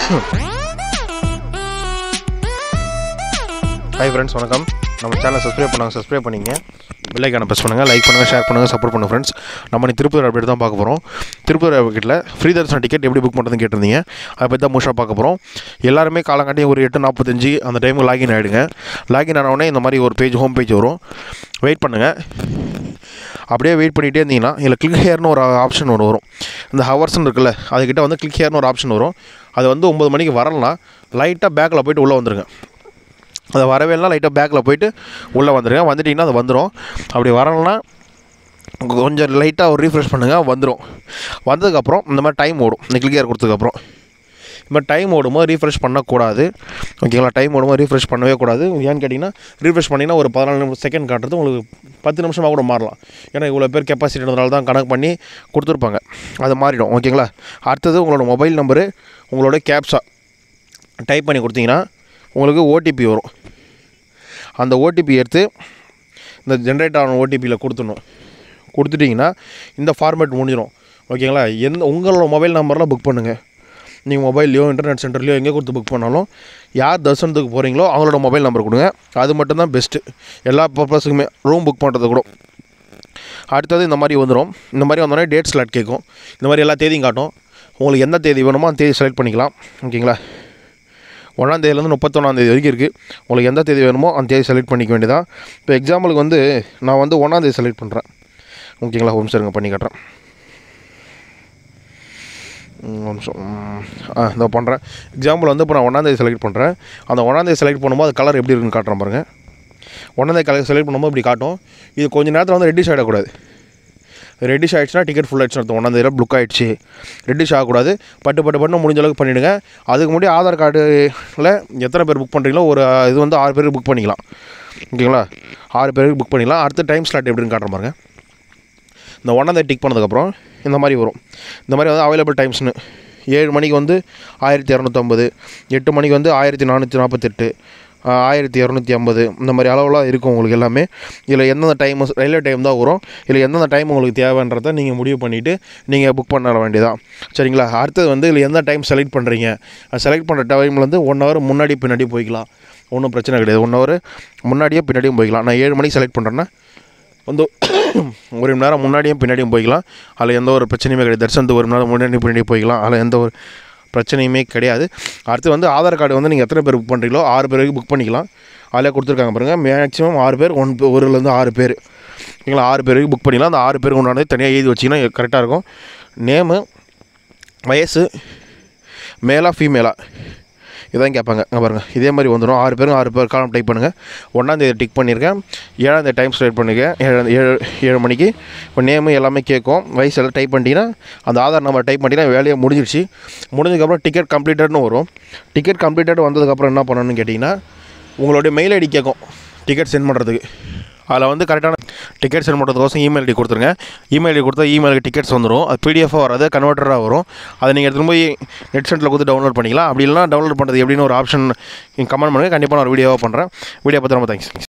hi friends வணக்கம் நம்ம சேனலை சப்ஸ்கிரைப் பண்ணாங்க சப்ஸ்கிரைப் பண்ணிங்க பெல்லைக்கான ப்ரெஸ் பண்ணுங்கள் லைக் பண்ணுங்கள் ஷேர் பண்ணுங்கள் சப்போர்ட் பண்ணுங்கள் ஃப்ரெண்ட்ஸ் நம்ம நீ திருப்பதி அப்டேட் தான் பார்க்க போகிறோம் திருப்பதி அப்டேட்டில் ஃப்ரீ தர்ஷன் டிக்கெட் எப்படி புக் பண்ணுறதுன்னு கேட்டிருந்தீங்க அதை பற்றி தான் முஷாக பார்க்க போகிறோம் எல்லாருமே காலங்காட்டி ஒரு எட்டு நாற்பத்தஞ்சு அந்த டைமுக்கு லாகின் ஆகிடுங்க லாகின் ஆனவுடனே இந்த மாதிரி ஒரு பேஜ் ஹோம் பேஜ் வரும் வெயிட் பண்ணுங்கள் அப்படியே வெயிட் பண்ணிகிட்டே இருந்தீங்கன்னா இதில் கிளிக் ஹேர்னு ஒரு ஆப்ஷன் ஒன்று வரும் இந்த ஹவர்ஸ்னு இருக்குல்ல அதுக்கிட்ட வந்து கிளிக் ஹேர்னு ஒரு ஆப்ஷன் வரும் அது வந்து ஒம்பது மணிக்கு வரலாம் லைட்டாக பேக்கில் போயிட்டு உள்ளே வந்துருங்க அது வரவே இல்லை லைட்டாக பேக்கில் போயிட்டு உள்ளே வந்துடுங்க வந்துட்டிங்கன்னா அது வந்துடும் அப்படி வரலன்னா கொஞ்சம் லைட்டாக ஒரு ரீஃப்ரெஷ் பண்ணுங்கள் வந்துடும் வந்ததுக்கப்புறம் இந்த மாதிரி டைம் ஓடும் இந்த கிளிக் கொடுத்ததுக்கப்புறம் இந்த மாதிரி டைம் ஓடும்போது ரீஃப்ரெஷ் பண்ணக்கூடாது ஓகேங்களா டைம் ஓடும்போது ரீஃப்ரெஷ் பண்ணவே கூடாது ஏன்னு கேட்டிங்கன்னா ரீஃப்ரெஷ் பண்ணிங்கன்னா ஒரு பதினாலு நிமிஷம் செகண்ட் காட்டுறது உங்களுக்கு பத்து நிமிஷமாக கூட மாறலாம் ஏன்னா இவ்வளோ பேர் கெப்பாசிட்டினால தான் கணக்கு பண்ணி கொடுத்துருப்பாங்க அது மாறிடும் ஓகேங்களா அடுத்தது உங்களோட மொபைல் நம்பரு உங்களோட கேப்ஸா டைப் பண்ணி கொடுத்தீங்கன்னா உங்களுக்கு ஓடிபி வரும் அந்த ஓடிபி எடுத்து இந்த ஜென்ரேட் ஆன ஓடிபியில் கொடுத்துடணும் கொடுத்துட்டிங்கன்னா இந்த ஃபார்மேட் முடிஞ்சிடும் ஓகேங்களா எந்த உங்களோட மொபைல் நம்பரில் புக் பண்ணுங்கள் நீங்கள் மொபைல்லையோ இன்டர்நெட் சென்டர்லையோ எங்கே கொடுத்து புக் பண்ணாலும் யார் தர்சனத்துக்கு போகிறீங்களோ அவங்களோட மொபைல் நம்பர் கொடுங்க அது மட்டும்தான் பெஸ்ட்டு எல்லா பர்பஸுக்குமே ரூம் புக் பண்ணுறது கூட அடுத்தது இந்த மாதிரி வந்துடும் இந்த மாதிரி வந்தோடனே டேட் ஸ்லாட் கேட்கும் இந்த மாதிரி எல்லா தேதியும் காட்டும் உங்களுக்கு எந்த தேதி வேணுமோ அந்த தேதி செலக்ட் பண்ணிக்கலாம் ஓகேங்களா ஒன்றாந்தேதியிலேருந்து முப்பத்தொன்னாந்தேதி வரைக்கும் இருக்குது உங்களுக்கு எந்த தேதி வேணுமோ அந்த தேதி செலக்ட் பண்ணிக்க வேண்டியதான் இப்போ எக்ஸாம்பிளுக்கு வந்து நான் வந்து ஒன்றாந்தேதி செலக்ட் பண்ணுறேன் ஓகேங்களா ஹோம் சரிங்க பண்ணி காட்டுறேன் ம், ஒரு நிமிஷம் ம், ஆ இதோ பண்ணுறேன் எக்ஸாம்பிள் வந்து இப்போ நான் ஒன்றாந்தேதி செலக்ட் பண்ணுறேன் அந்த ஒன்றாந்தேதி செலக்ட் பண்ணும்போது அது கலர் எப்படி இருக்குன்னு காட்டுறேன் பாருங்கள் ஒன்றாந்தேதி கலர் செலக்ட் பண்ணும்போது இப்படி காட்டும் இது கொஞ்ச நேரத்தில் வந்து ரெட்டிஷ் ஆகிடக்கூடாது ரெட்டிஷ் ஆகிடுச்சுன்னா டிக்கெட் ஃபுல் ஆகிடுச்சு அர்த்தம் ஒன்றாந்தேதியில் புக் ஆகிடுச்சு ரெட்டிஷ் ஆகக்கூடாது பட்டு பட்டு பட்டு முடிஞ்ச அளவுக்கு பண்ணிவிடுங்க அதுக்கு முன்னாடி ஆதார் கார்டில் எத்தனை பேர் புக் பண்ணுறீங்களோ ஒரு இது வந்து ஆறு பேருக்கு புக் பண்ணிக்கலாம் ஓகேங்களா ஆறு பேருக்கு புக் பண்ணிக்கலாம் அடுத்த டைம் ஸ்லாட் எப்படின்னு காட்டுற பாருங்க இந்த ஒன்றாந்தேதி டிக் பண்ணதுக்கப்புறம் இந்த மாதிரி வரும் இந்த மாதிரி வந்து அவைலபிள் டைம்ஸ்னு ஏழு மணிக்கு வந்து ஆயிரத்தி இரநூத்தம்பது எட்டு மணிக்கு வந்து ஆயிரத்தி நானூற்றி நாற்பத்தெட்டு ஆயிரத்தி இரநூத்தி ஐம்பது இந்த மாதிரி அளவுலாம் இருக்கும் உங்களுக்கு எல்லாமே இதில் எந்தெந்த டைம் ரயில்வே டைம் தான் வரும் இதில் எந்தெந்த டைம் உங்களுக்கு தேவைன்றதை நீங்கள் முடிவு பண்ணிவிட்டு நீங்கள் புக் பண்ண வேண்டியதான் சரிங்களா அடுத்தது வந்து இதில் எந்த டைம் செலக்ட் பண்ணுறீங்க செலக்ட் பண்ணுற டைமில் வந்து ஒன் ஹவர் முன்னாடி பின்னாடி போய்க்கலாம் ஒன்றும் பிரச்சனை கிடையாது ஒன் ஹவர் முன்னாடியே பின்னாடியும் போய்க்கலாம் நான் ஏழு மணிக்கு செலக்ட் பண்ணுறேன்னா வந்து ஒரு மணி நேரம் முன்னாடியும் பின்னாடியும் போய்க்கலாம் அதில் எந்த ஒரு பிரச்சனையுமே கிடையாது தரிசனத்துக்கு ஒரு மணி நேரம் முன்னாடி பின்னாடி போய்க்கலாம் அதில் எந்த ஒரு பிரச்சனையுமே கிடையாது அடுத்து வந்து ஆதார் கார்டு வந்து நீங்கள் எத்தனை பேர் புக் பண்ணுறீங்களோ ஆறு பேருக்கு புக் பண்ணிக்கலாம் அதில் கொடுத்துருக்காங்க பாருங்கள் மேக்ஸிமம் ஆறு பேர் ஒன் ஒருலேருந்து ஆறு பேர் ஓகேங்களா ஆறு பேருக்கு புக் பண்ணிக்கலாம் அந்த ஆறு பேருக்கு உண்டானது தனியாக எழுதி வச்சிங்கன்னா கரெக்டாக இருக்கும் நேமு வயசு மேலா ஃபீமேலா இதான் கேட்பாங்க இங்க பாருங்கள் இதே மாதிரி வந்துடும் ஆறு பேரும் ஆறு பேர் காலம் டைப் பண்ணுங்கள் ஒன்றாந்தேதி டிக் பண்ணியிருக்கேன் ஏழாந்தேதி டைம் செலக்ட் பண்ணிருக்கேன் ஏழு ஏழு ஏழு மணிக்கு இப்போ நேமு எல்லாமே கேட்கும் வயசு எல்லாம் டைப் பண்ணிட்டீங்கன்னா அந்த ஆதார் நம்பர் டைப் பண்ணிட்டீங்கன்னா வேலையை முடிஞ்சிருச்சு முடிஞ்சதுக்கப்புறம் டிக்கெட் கம்ப்ளீட்டட்னு வரும் டிக்கெட் கம்ப்ளீட்டட் வந்ததுக்கப்புறம் என்ன பண்ணணும்னு கேட்டிங்கன்னா உங்களுடைய மெயில் ஐடி கேட்கும் டிக்கெட் சென்ட் பண்ணுறதுக்கு அதில் வந்து கரெக்டான டிக்கெட் சென்ட் பண்ணுறதுக்கோசம் இமெயில் ஐடி கொடுத்துருங்க இமெயில் ஐடி கொடுத்தா இமெயிலுக்கு டிக்கெட்ஸ் வந்துடும் அது பிடிஎஃபாக வராது கன்வெர்ட்டராக வரும் அதை நீங்கள் எடுத்துகிட்டு போய் நெட் சென்டரில் கொடுத்து டவுன்லோட் பண்ணிக்கலாம் அப்படி இல்லைனா டவுன்லோட் பண்ணுறது எப்படின்னு ஒரு ஆப்ஷன் கமெண்ட் பண்ணுங்கள் கண்டிப்பாக நான் ஒரு வீடியோவாக பண்ணுறேன் வீடியோ பார்த்து ரொம்ப தேங்க்ஸ்